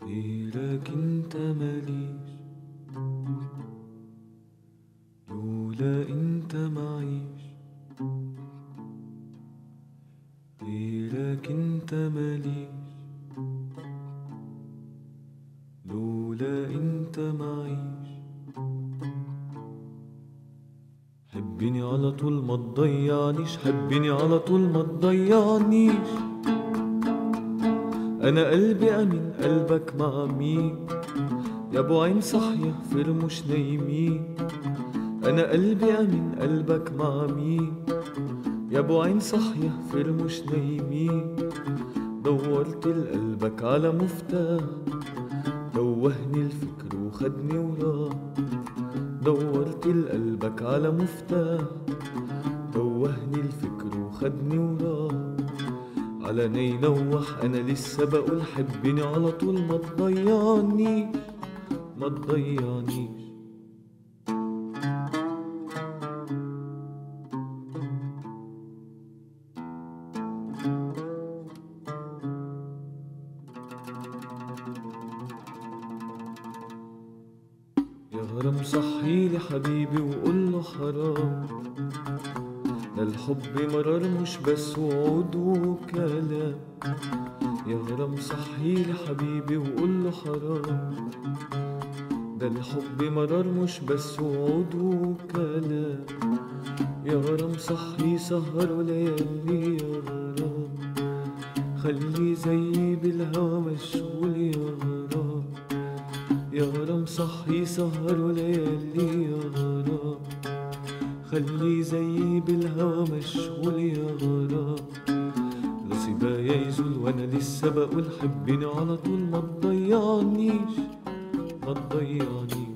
غيرك انت ماليش لولا انت معيش غيرك انت ماليش لولا انت معيش حبني على طول ما تضيعنيش حبني على طول ما تضيعنيش انا قلبي امين قلبك مع مين يا ابو عين صاحية فر مش نايمين انا قلبي امين قلبك مع مين يا ابو عين صاحية فر مش نايمين دورت لقلبك على مفتاح دوهني الفكر وخدني وراه دورت لقلبك على مفتاح دوهني الفكر وخدني وراه على نينوح انا لسه بقول حبني على طول ما تضيعنيش ما تضيعنيش يا هرم صحيلي حبيبي وقول له حرام ده الحب مرار مش بس وعود وكلام يا هرم صحيلي حبيبي وقول له حرام ده الحب مرار مش بس وعود وكلام يا غرام صحي سهر ليالي يا غرام خلي زيي بالهوى مشغول يا غرام يا غرام صحي سهر ليالي يا غرام خلي زيي بالهوى مشغول يا غرام نصيبايا يزول وانا لسه بقول حبني على طول ما تضيعنيش ما تضيعنيش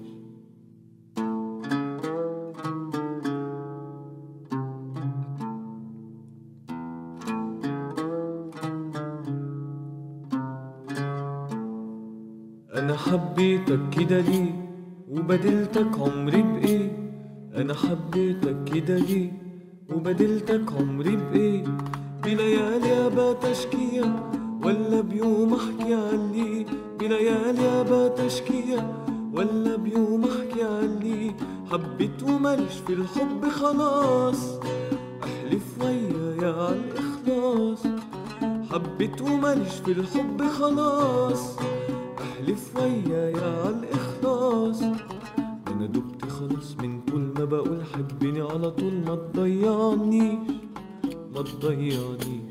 انا حبيتك كده ليه وبدلتك عمري بايه انا حبيتك كده ليه وبدلتك عمري بايه بليالي ابات اشكية ولا بيوم احكي عليه بليالي ابات اشكية ولا بيوم احكي عليه حبيت ومالش في الحب خلاص احلف ويايا على الاخلاص حبيت ومالش في الحب خلاص احلف ويايا على الاخلاص انا دبت خلاص من طول ما بقول حبني على طول ما تضيعنيش ما تضيعنيش